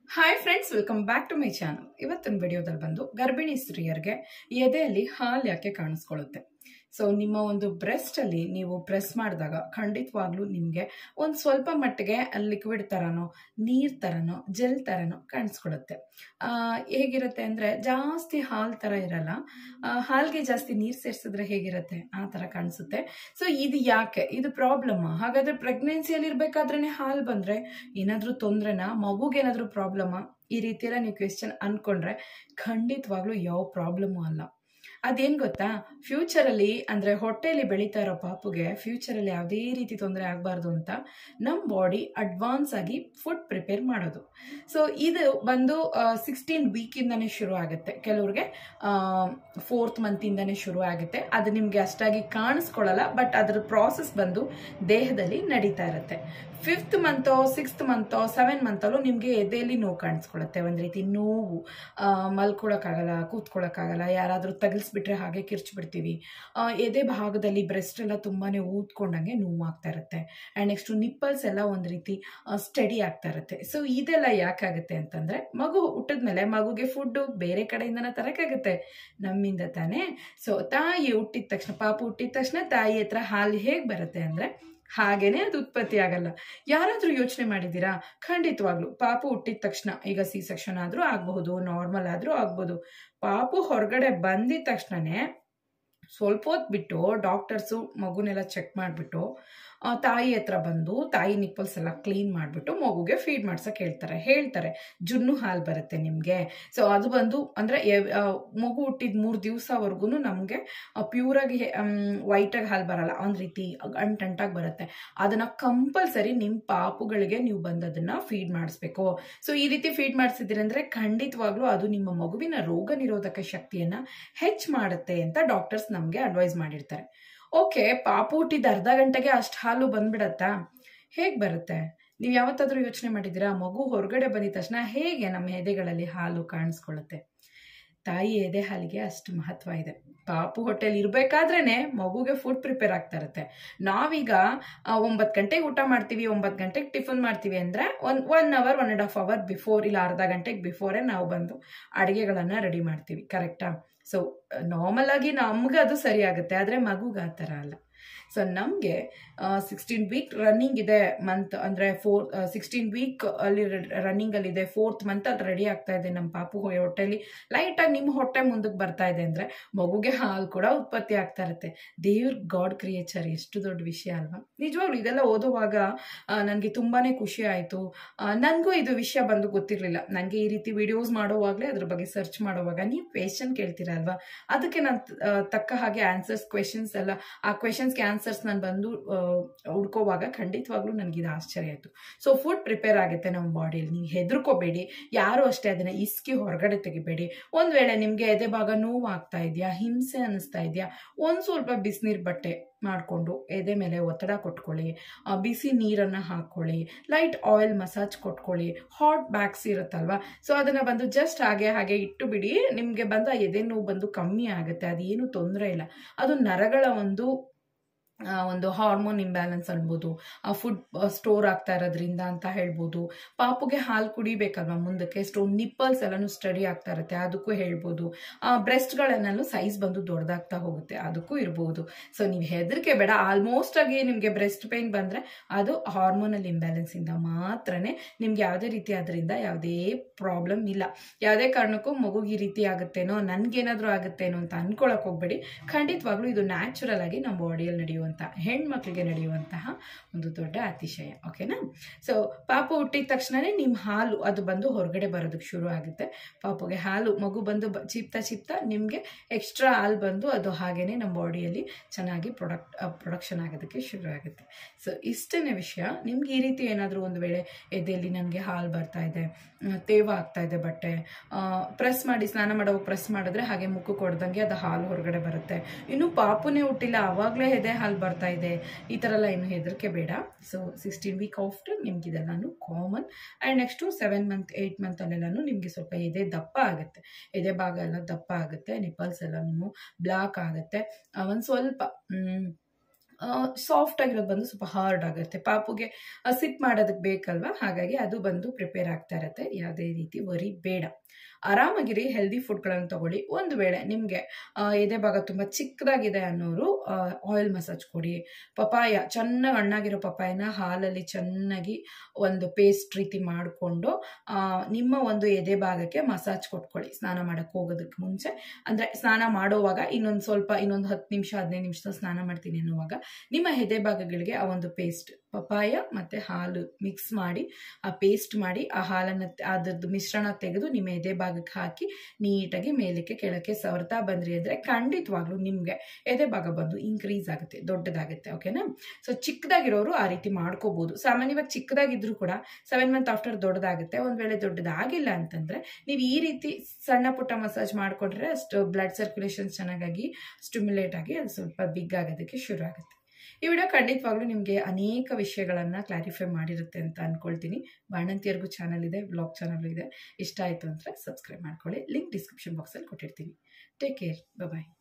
hi friends welcome back to my channel ಇವತ್ತಿನ ವಿಡಿಯೋದಲ್ಲಿ ಬಂದು ಗರ್ಭಿಣಿ ಸ್ತ್ರೀಯರಿಗೆ ಎದೆಯಲ್ಲಿ ಹಾಲು ಯಾಕೆ ಕಾಣಿಸ್ಕೊಳ್ಳುತ್ತೆ ಸೊ ನಿಮ್ಮ ಒಂದು ಬ್ರೆಸ್ಟ್ ಅಲ್ಲಿ ನೀವು ಪ್ರೆಸ್ ಮಾಡಿದಾಗ ಖಂಡಿತವಾಗ್ಲೂ ನಿಮಗೆ ಒಂದು ಸ್ವಲ್ಪ ಮಟ್ಟಿಗೆ ಲಿಕ್ವಿಡ್ ತರನೋ ನೀರ್ ತರನೋ ಜೆಲ್ ತರನೋ ಕಾಣಿಸ್ಕೊಳ್ಳುತ್ತೆ ಆ, ಹೇಗಿರುತ್ತೆ ಅಂದ್ರೆ ಜಾಸ್ತಿ ಹಾಲ್ ತರ ಇರಲ್ಲ ಆ, ಹಾಲ್ಗೆ ಜಾಸ್ತಿ ನೀರ್ ಸೇರಿಸಿದ್ರೆ ಹೇಗಿರುತ್ತೆ ಆ ತರ ಕಾಣಿಸುತ್ತೆ ಸೊ ಇದು ಯಾಕೆ ಇದು ಪ್ರಾಬ್ಲಮ್ ಹಾಗಾದ್ರೆ ಪ್ರೆಗ್ನೆನ್ಸಿಯಲ್ಲಿ ಇರ್ಬೇಕಾದ್ರೇನೆ ಹಾಲ್ ಬಂದ್ರೆ ಏನಾದ್ರೂ ತೊಂದ್ರೆನಾ ಮಗುಗೇನಾದ್ರೂ ಪ್ರಾಬ್ಲಮಾ ಈ ರೀತಿ ಎಲ್ಲ ನೀವು ಕ್ವೆಶ್ಚನ್ ಅನ್ಕೊಂಡ್ರೆ ಖಂಡಿತವಾಗ್ಲೂ ಯಾವ ಪ್ರಾಬ್ಲಮ್ಮು ಅಲ್ಲ ಅದೇನ್ ಗೊತ್ತಾ ಫ್ಯೂಚರ್ ಅಲ್ಲಿ ಅಂದ್ರೆ ಹೊಟ್ಟೆಲಿ ಬೆಳೀತಾ ಇರೋ ಪಾಪುಗೆ ಫ್ಯೂಚರ್ ಅಲ್ಲಿ ಯಾವುದೇ ರೀತಿ ತೊಂದರೆ ಆಗಬಾರ್ದು ಅಂತ ನಮ್ಮ ಬಾಡಿ ಅಡ್ವಾನ್ಸ್ ಆಗಿ ಫುಡ್ ಪ್ರಿಪೇರ್ ಮಾಡೋದು ಸೊ ಇದು ಬಂದು ಸಿಕ್ಸ್ಟೀನ್ ವೀಕಿಂದನೇ ಶುರು ಆಗುತ್ತೆ ಕೆಲವ್ರಿಗೆ ಫೋರ್ತ್ ಮಂತಿಂದನೇ ಶುರು ಆಗುತ್ತೆ ಅದು ನಿಮಗೆ ಅಷ್ಟಾಗಿ ಕಾಣಿಸ್ಕೊಳ್ಳಲ್ಲ ಬಟ್ ಅದ್ರ ಪ್ರಾಸೆಸ್ ಬಂದು ದೇಹದಲ್ಲಿ ನಡೀತಾ ಇರುತ್ತೆ ಫಿಫ್ತ್ ಮಂತೋ ಸಿಕ್ಸ್ತ್ ಮಂತೋ ಸೆವೆನ್ ಮಂತಲ್ಲೂ ನಿಮಗೆ ಎದೆಯಲ್ಲಿ ನೋವು ಕಾಣಿಸ್ಕೊಳ್ಳುತ್ತೆ ಒಂದು ರೀತಿ ನೋವು ಆ, ಮಲ್ಕೊಳಕ್ಕಾಗಲ್ಲ ಕೂತ್ಕೊಳ್ಳೋಕ್ಕಾಗಲ್ಲ ಯಾರಾದರೂ ತಗಲ್ಸ್ಬಿಟ್ರೆ ಹಾಗೆ ಕಿರ್ಚ್ಬಿಡ್ತೀವಿ ಆ, ಎದೆ ಭಾಗದಲ್ಲಿ ಬ್ರೆಸ್ಟ್ ಎಲ್ಲ ತುಂಬಾ ಊದ್ಕೊಂಡಂಗೆ ನೋವು ಆಗ್ತಾ ಇರುತ್ತೆ ಆ್ಯಂಡ್ ನೆಕ್ಸ್ಟು ನಿಪ್ಪಲ್ಸ್ ಎಲ್ಲ ಒಂದು ರೀತಿ ಸ್ಟಡಿ ಆಗ್ತಾ ಇರುತ್ತೆ ಸೊ ಇದೆಲ್ಲ ಯಾಕಾಗುತ್ತೆ ಅಂತಂದರೆ ಮಗು ಹುಟ್ಟಿದ್ಮೇಲೆ ಮಗುಗೆ ಫುಡ್ಡು ಬೇರೆ ಕಡೆಯಿಂದನೇ ತರೋಕ್ಕಾಗುತ್ತೆ ನಮ್ಮಿಂದ ತಾನೇ ಸೊ ತಾಯಿ ಹುಟ್ಟಿದ ತಕ್ಷಣ ಪಾಪು ಹುಟ್ಟಿದ ತಕ್ಷಣ ತಾಯಿ ಹತ್ರ ಹಾಲು ಹೇಗೆ ಬರುತ್ತೆ ಅಂದರೆ ಹಾಗೇನೆ ಅದು ಉತ್ಪತ್ತಿ ಆಗಲ್ಲ ಯಾರಾದ್ರೂ ಯೋಚನೆ ಮಾಡಿದ್ದೀರಾ ಖಂಡಿತವಾಗ್ಲು ಪಾಪು ಹುಟ್ಟಿದ ತಕ್ಷಣ ಈಗ ಸಿ ಸೆಕ್ಷನ್ ಆದ್ರೂ ಆಗಬಹುದು ನಾರ್ಮಲ್ ಆದ್ರೂ ಆಗ್ಬೋದು ಪಾಪು ಹೊರಗಡೆ ಬಂದಿದ ತಕ್ಷಣನೇ ಸ್ವಲ್ಪ ಹೊತ್ತು ಬಿಟ್ಟು ಡಾಕ್ಟರ್ಸು ಮಗುನೆಲ್ಲ ಚೆಕ್ ಮಾಡಿಬಿಟ್ಟು ತಾಯಿ ಹತ್ರ ಬಂದು ತಾಯಿ ನಿಪ್ಪಲ್ಸ್ ಎಲ್ಲ ಕ್ಲೀನ್ ಮಾಡಿಬಿಟ್ಟು ಮಗುಗೆ ಫೀಡ್ ಮಾಡ್ಸಕ್ಕೆ ಹೇಳ್ತಾರೆ ಹೇಳ್ತಾರೆ ಜುನ್ನು ಹಾಲು ಬರುತ್ತೆ ನಿಮಗೆ ಸೊ ಅದು ಬಂದು ಅಂದರೆ ಮಗು ಹುಟ್ಟಿದ ಮೂರು ದಿವಸವರೆಗೂ ನಮಗೆ ಪ್ಯೂರಾಗಿ ವೈಟಾಗಿ ಹಾಲು ಬರಲ್ಲ ಒಂದು ರೀತಿ ಅಂಟಂಟಾಗಿ ಬರುತ್ತೆ ಅದನ್ನು ಕಂಪಲ್ಸರಿ ನಿಮ್ಮ ಪಾಪುಗಳಿಗೆ ನೀವು ಬಂದು ಅದನ್ನು ಫೀಡ್ ಮಾಡಿಸ್ಬೇಕು ಸೊ ಈ ರೀತಿ ಫೀಡ್ ಮಾಡಿಸಿದ್ರಿ ಅಂದರೆ ಖಂಡಿತವಾಗ್ಲೂ ಅದು ನಿಮ್ಮ ಮಗುವಿನ ರೋಗ ನಿರೋಧಕ ಶಕ್ತಿಯನ್ನು ಹೆಚ್ಚು ಮಾಡುತ್ತೆ ಅಂತ ಡಾಕ್ಟರ್ಸ್ ನಮಗೆ ಅಡ್ವೈಸ್ ಮಾಡಿರ್ತಾರೆ ಓಕೆ ಪಾಪು ಹುಟ್ಟಿದ ಅರ್ಧ ಗಂಟೆಗೆ ಅಷ್ಟು ಹಾಲು ಬಂದ್ಬಿಡತ್ತಾ ಹೇಗೆ ಬರುತ್ತೆ ನೀವು ಯಾವತ್ತಾದ್ರೂ ಯೋಚನೆ ಮಾಡಿದ್ದೀರಾ ಮಗು ಹೊರಗಡೆ ಬಂದಿದ ತಕ್ಷಣ ಹೇಗೆ ನಮ್ಮ ಎದೆಗಳಲ್ಲಿ ಹಾಲು ಕಾಣಿಸ್ಕೊಳ್ಳುತ್ತೆ ತಾಯಿ ಎದೆ ಹಾಲಿಗೆ ಅಷ್ಟು ಮಹತ್ವ ಇದೆ ಪಾಪು ಹೊಟ್ಟೆಲಿ ಇರಬೇಕಾದ್ರೇನೆ ಮಗುಗೆ ಫುಡ್ ಪ್ರಿಪೇರ್ ಆಗ್ತಾ ಇರುತ್ತೆ ನಾವೀಗ ಒಂಬತ್ತು ಗಂಟೆಗೆ ಊಟ ಮಾಡ್ತೀವಿ ಒಂಬತ್ತು ಗಂಟೆಗೆ ಟಿಫನ್ ಮಾಡ್ತೀವಿ ಅಂದರೆ one one hour one and half hour before ಇಲ್ಲ ಅರ್ಧ ಗಂಟೆಗೆ ಬಿಫೋರೇ ನಾವು ಬಂದು ಅಡುಗೆಗಳನ್ನು ರೆಡಿ ಮಾಡ್ತೀವಿ ಕರೆಕ್ಟಾ ಸೊ ನಾರ್ಮಲ್ ಆಗಿ ನಮ್ಗೆ ಅದು ಸರಿ ಆಗುತ್ತೆ ಆದರೆ ಮಗುಗೆ ಆ ಥರ ಅಲ್ಲ ಸೊ ನಮಗೆ ಸಿಕ್ಸ್ಟೀನ್ ವೀಕ್ ರನ್ನಿಂಗ್ ಇದೆ ಮಂತ್ ಅಂದರೆ ಫೋರ್ ಸಿಕ್ಸ್ಟೀನ್ ವೀಕ್ ಅಲ್ಲಿ ರನ್ನಿಂಗ್ ಅಲ್ಲಿ ಇದೆ ಫೋರ್ತ್ ಮಂತ್ ಅಲ್ಲಿ ರೆಡಿ ಆಗ್ತಾ ಇದೆ ನಮ್ಮ ಪಾಪು ಹೊ- ಹೊಟ್ಟೆಲಿ ಲೈಟಾಗಿ ನಿಮ್ಮ ಹೊಟ್ಟೆ ಮುಂದಕ್ಕೆ ಬರ್ತಾ ಇದೆ ಅಂದರೆ ಮಗುಗೆ ಹಾಲು ಕೂಡ ಉತ್ಪತ್ತಿ ಆಗ್ತಾ ಇರುತ್ತೆ ದೇವ್ರ ಗಾಡ್ ಕ್ರಿಯೇಚರ್ ಎಷ್ಟು ದೊಡ್ಡ ವಿಷಯ ಅಲ್ವಾ ನಿಜವಾಗ್ಲೂ ಇದೆಲ್ಲ ಓದುವಾಗ ನನಗೆ ತುಂಬಾ ಖುಷಿ ಆಯಿತು ನನಗೂ ಇದು ವಿಷಯ ಬಂದು ಗೊತ್ತಿರಲಿಲ್ಲ ನನಗೆ ಈ ರೀತಿ ವಿಡಿಯೋಸ್ ಮಾಡೋವಾಗಲೇ ಅದ್ರ ಬಗ್ಗೆ ಸರ್ಚ್ ಮಾಡುವಾಗ ನೀವು ಕ್ವೆಶನ್ ಕೇಳ್ತೀರಾ ಅಲ್ವಾ ಅದಕ್ಕೆ ನಾನು ತಕ್ಕ ಹಾಗೆ ಆನ್ಸರ್ಸ್ ಕ್ವೆಶನ್ಸ್ ಎಲ್ಲ ಆ ಕ್ವೆಶನ್ಸ್ಗೆ ಆನ್ಸರ್ಸ್ ನಾನು ಬಂದು ಆ, ಹುಡ್ಕೋವಾಗ ಖಂಡಿತವಾಗ್ಲೂ ನನಗೆ ಇದು ಆಶ್ಚರ್ಯ ಆಯಿತು ಸೊ ಫುಡ್ ಪ್ರಿಪೇರ್ ಆಗುತ್ತೆ ನಮ್ಮ ಬಾಡಿಯಲ್ಲಿ ನೀವು ಹೆದರ್ಕೋಬೇಡಿ ಯಾರು ಅಷ್ಟೇ ಅದನ್ನ ಇಸ್ಕಿ ಹೊರಗಡೆ ತೆಗಿಬೇಡಿ ಒಂದು ವೇಳೆ ನಿಮಗೆ ಎದೆ ಭಾಗ ನೋವು ಆಗ್ತಾ ಇದೆಯಾ ಹಿಂಸೆ ಅನ್ನಿಸ್ತಾ ಇದೆಯಾ ಒಂದು ಸ್ವಲ್ಪ ಬಿಸಿನೀರು ಬಟ್ಟೆ ಮಾಡಿಕೊಂಡು ಎದೆ ಮೇಲೆ ಒತ್ತಡ ಕೊಟ್ಕೊಳ್ಳಿ ಆ, ಬಿಸಿ ನೀರನ್ನು ಹಾಕ್ಕೊಳ್ಳಿ ಲೈಟ್ ಆಯಿಲ್ ಮಸಾಜ್ ಕೊಟ್ಕೊಳ್ಳಿ ಹಾಟ್ ಬ್ಯಾಗ್ಸ್ ಇರುತ್ತಲ್ವಾ ಸೊ ಅದನ್ನು ಬಂದು ಜಸ್ಟ್ ಹಾಗೆ ಹಾಗೆ ಇಟ್ಟು ಬಿಡಿ ನಿಮಗೆ ಬಂದ ಎದೆ ನೋವು ಬಂದು ಕಮ್ಮಿ ಆಗುತ್ತೆ ಅದೇನು ತೊಂದರೆ ಇಲ್ಲ ಅದು ನರಗಳ ಒಂದು ಆ, ಒಂದು ಹಾರ್ಮೋನ್ ಇಂಬ್ಯಾಲೆನ್ಸ್ ಅನ್ಬೋದು ಆ ಫುಡ್ ಸ್ಟೋರ್ ಆಗ್ತಾ ಇರೋದ್ರಿಂದ ಅಂತ ಹೇಳ್ಬೋದು ಪಾಪುಗೆ ಹಾಲು ಕುಡಿಬೇಕಲ್ವಾ ಮುಂದಕ್ಕೆ ಸ್ಟೋ ನಿಪ್ಪಲ್ಸ್ ಎಲ್ಲನೂ ಸ್ಟಡಿ ಆಗ್ತಾ ಇರುತ್ತೆ ಅದಕ್ಕೂ ಹೇಳ್ಬೋದು ಆ ಬ್ರೆಸ್ಟ್ಗಳನ್ನೆಲ್ಲೂ ಸೈಜ್ ಬಂದು ದೊಡ್ಡದಾಗ್ತಾ ಹೋಗುತ್ತೆ ಅದಕ್ಕೂ ಇರ್ಬೋದು ಸೊ ನೀವು ಹೆದರಿಕೆ ಬೇಡ ಆಲ್ಮೋಸ್ಟ್ ಆಗಿ ನಿಮಗೆ ಬ್ರೆಸ್ಟ್ ಪೇನ್ ಬಂದರೆ ಅದು ಹಾರ್ಮೋನಲ್ ಇಂಬ್ಯಾಲೆನ್ಸ್ ಇಂದ ಮಾತ್ರನೇ ನಿಮ್ಗೆ ಯಾವುದೇ ರೀತಿ ಅದರಿಂದ ಯಾವುದೇ ಪ್ರಾಬ್ಲಮ್ ಇಲ್ಲ ಯಾವುದೇ ಕಾರಣಕ್ಕೂ ಮಗುಗೆ ಈ ರೀತಿ ಆಗುತ್ತೇನೋ ನನ್ಗೇನಾದ್ರೂ ಆಗುತ್ತೇನೋ ಅಂತ ಅನ್ಕೊಳಕ್ ಹೋಗ್ಬೇಡಿ ಖಂಡಿತವಾಗ್ಲೂ ಇದು ನ್ಯಾಚುರಲ್ ಆಗಿ ನಮ್ಮ ಬಾಡಿಯಲ್ಲಿ ನಡೆಯುವಂಥ ಹೆಣ್ಮಕ್ಳಿಗೆ ನಡೆಯುವಂತಹ ಒಂದು ದೊಡ್ಡ ಅತಿಶಯ ಓಕೆನಾ ಸೊ ಪಾಪು ಹುಟ್ಟಿದ ತಕ್ಷಣನೇ ನಿಮ್ಮ ಹಾಲು ಅದು ಬಂದು ಹೊರಗಡೆ ಬರೋದಕ್ಕೆ ಶುರು ಆಗುತ್ತೆ ಪಾಪುಗೆ ಹಾಲು ಮಗು ಬಂದು ಬ- ಚೀಪ್ತಾ ಚೀಪ್ತಾ ನಿಮಗೆ ಎಕ್ಸ್ಟ್ರಾ ಹಾಲು ಬಂದು ಅದು ಹಾಗೇನೆ ನಮ್ಮ ಬಾಡಿಯಲ್ಲಿ ಚೆನ್ನಾಗಿ ಪ್ರೊಡಕ್ಟ್ ಪ್ರೊಡಕ್ಷನ್ ಆಗೋದಕ್ಕೆ ಶುರು ಆಗುತ್ತೆ ಸೊ ಇಷ್ಟೇ ವಿಷಯ ನಿಮ್ಗೆ ಈ ರೀತಿ ಏನಾದರೂ ಒಂದು ವೇಳೆ ಎದೆಯಲ್ಲಿ ನನಗೆ ಹಾಲು ಬರ್ತಾ ಇದೆ ಆ, ತೇವ ಆಗ್ತಾ ಇದೆ ಬಟ್ಟೆ ಪ್ರೆಸ್ ಮಾಡಿ ಸ್ನಾನ ಮಾಡೋವಾಗ ಪ್ರೆಸ್ ಮಾಡಿದ್ರೆ ಹಾಗೆ ಮುಖಕ್ಕೆ ಹೊಡೆದಂಗೆ ಅದು ಹಾಲು ಹೊರಗಡೆ ಬರುತ್ತೆ ಇನ್ನು ಪಾಪುನೇ ಹುಟ್ಟಿಲ್ಲ ಆವಾಗಲೇ ಎದೆ ಹಾಲು ಬರ್ತಾ ಇದೆ ಈ ಥರ ಎಲ್ಲ ಏನು ಹೆದರಿಕೆ ಬೇಡ ಸೊ ಸಿಕ್ಸ್ಟೀನ್ ವೀಕ್ ಆಫ್ಟರ್ ನಿಮ್ಗೆ ಇದೆಲ್ಲಾನು common and next seven month eight ಮಂತಲ್ಲೆಲ್ಲನೂ ನಿಮಗೆ ಸ್ವಲ್ಪ ಎದೆ ದಪ್ಪ ಆಗುತ್ತೆ ಎದೆ ಭಾಗ ಎಲ್ಲ ದಪ್ಪ ಆಗುತ್ತೆ ನಿಪ್ಪಲ್ಸ್ ಎಲ್ಲನೂ ಬ್ಲಾಕ್ ಆಗುತ್ತೆ ಒಂದು ಸ್ವಲ್ಪ ಮ್, ಸಾಫ್ಟ್ ಆಗಿರೋದು ಬಂದು ಸ್ವಲ್ಪ ಹಾರ್ಡ್ ಆಗುತ್ತೆ ಪಾಪುಗೆ ಸಿಟ್ ಮಾಡೋದಕ್ಕೆ ಬೇಕಲ್ವಾ ಹಾಗಾಗಿ ಅದು ಬಂದು ಪ್ರಿಪೇರ್ ಆಗ್ತಾ ಇರುತ್ತೆ ಯಾವುದೇ ರೀತಿ ವರಿ ಬೇಡ ಆರಾಮಾಗಿರಿ ಹೆಲ್ದಿ ಫುಡ್ಗಳನ್ನು ತಗೊಳ್ಳಿ ಒಂದು ವೇಳೆ ನಿಮಗೆ ಎದೆ ಭಾಗ ತುಂಬ ಚಿಕ್ಕದಾಗಿದೆ ಅನ್ನೋರು ಆಯಿಲ್ ಮಸಾಜ್ ಕೊಡಿ ಪಪಾಯ ಚೆನ್ನಾಗಿ ಹಣ್ಣಾಗಿರೋ ಪಪಾಯನ ಹಾಲಲ್ಲಿ ಚೆನ್ನಾಗಿ ಒಂದು ಪೇಸ್ಟ್ ರೀತಿ ಮಾಡಿಕೊಂಡು ನಿಮ್ಮ ಒಂದು ಎದೆ ಭಾಗಕ್ಕೆ ಮಸಾಜ್ ಕೊಟ್ಕೊಳ್ಳಿ ಸ್ನಾನ ಮಾಡೋಕ್ಕೆ ಹೋಗೋದಕ್ಕೆ ಮುಂಚೆ ಅಂದರೆ ಸ್ನಾನ ಮಾಡೋವಾಗ ಇನ್ನೊಂದು ಸ್ವಲ್ಪ ಇನ್ನೊಂದು ಹತ್ತು ನಿಮಿಷ ಹದಿನೈದು ನಿಮಿಷ ಸ್ನಾನ ಮಾಡ್ತೀನಿ ಅನ್ನುವಾಗ ನಿಮ್ಮ ಎದೆ ಭಾಗಗಳಿಗೆ ಆ ಒಂದು ಪೇಸ್ಟ್ ಪಪಾಯ ಮತ್ತು ಹಾಲು ಮಿಕ್ಸ್ ಮಾಡಿ ಆ ಪೇಸ್ಟ್ ಮಾಡಿ ಆ ಹಾಲನ್ನು ಅದ್ರದ್ದು ಮಿಶ್ರಣ ತೆಗೆದು ನಿಮ್ಮ ಎದೆ ಭಾಗಕ್ಕೆ ಹಾಕಿ ನೀಟಾಗಿ ಮೇಲಕ್ಕೆ ಕೆಳಕ್ಕೆ ಸವರ್ತಾ ಬಂದ್ರಿ ಅಂದರೆ ಖಂಡಿತವಾಗ್ಲೂ ನಿಮಗೆ ಎದೆ ಭಾಗ ಬಂದು ಇನ್ಕ್ರೀಸ್ ಆಗುತ್ತೆ ದೊಡ್ಡದಾಗುತ್ತೆ ಓಕೆನಾ ಸೊ ಚಿಕ್ಕದಾಗಿರೋರು ಆ ರೀತಿ ಮಾಡ್ಕೋಬಹುದು ಸಾಮಾನ್ಯವಾಗಿ ಚಿಕ್ಕದಾಗಿದ್ರು ಕೂಡ ಸೆವೆನ್ ಮಂತ್ ಆಫ್ಟರ್ ದೊಡ್ಡದಾಗುತ್ತೆ ಒಂದು ವೇಳೆ ದೊಡ್ಡದಾಗಿಲ್ಲ ಅಂತಂದ್ರೆ ನೀವು ಈ ರೀತಿ ಸಣ್ಣ ಪುಟ್ಟ ಮಸಾಜ್ ಮಾಡಿಕೊಂಡ್ರೆ ಅಷ್ಟು ಬ್ಲಡ್ ಸರ್ಕ್ಯುಲೇಷನ್ ಚೆನ್ನಾಗಾಗಿ ಸ್ಟಿಮ್ಯುಲೇಟ್ ಆಗಿ ಅದು ಸ್ವಲ್ಪ ಬಿಗ್ ಆಗೋದಕ್ಕೆ ಶುರು ಆಗುತ್ತೆ ಈ ವಿಡಿಯೋ ಖಂಡಿತವಾಗ್ಲೂ ನಿಮಗೆ ಅನೇಕ ವಿಷಯಗಳನ್ನು ಕ್ಲಾರಿಫೈ ಮಾಡಿರುತ್ತೆ ಅಂತ ಅನ್ಕೊಳ್ತೀನಿ ಬಾಣಂತಿಯರ್ಗೂ ಚಾನಲ್ ಇದೆ ಬ್ಲಾಗ್ ಚಾನಲ್ ಇದೆ ಇಷ್ಟ ಆಯಿತು ಅಂದರೆ ಸಬ್ಸ್ಕ್ರೈಬ್ ಮಾಡ್ಕೊಳ್ಳಿ ಲಿಂಕ್ ಡಿಸ್ಕ್ರಿಪ್ಷನ್ ಬಾಕ್ಸಲ್ಲಿ ಕೊಟ್ಟಿರ್ತೀನಿ ಟೇಕ್ ಕೇರ್ ಬಾಯ್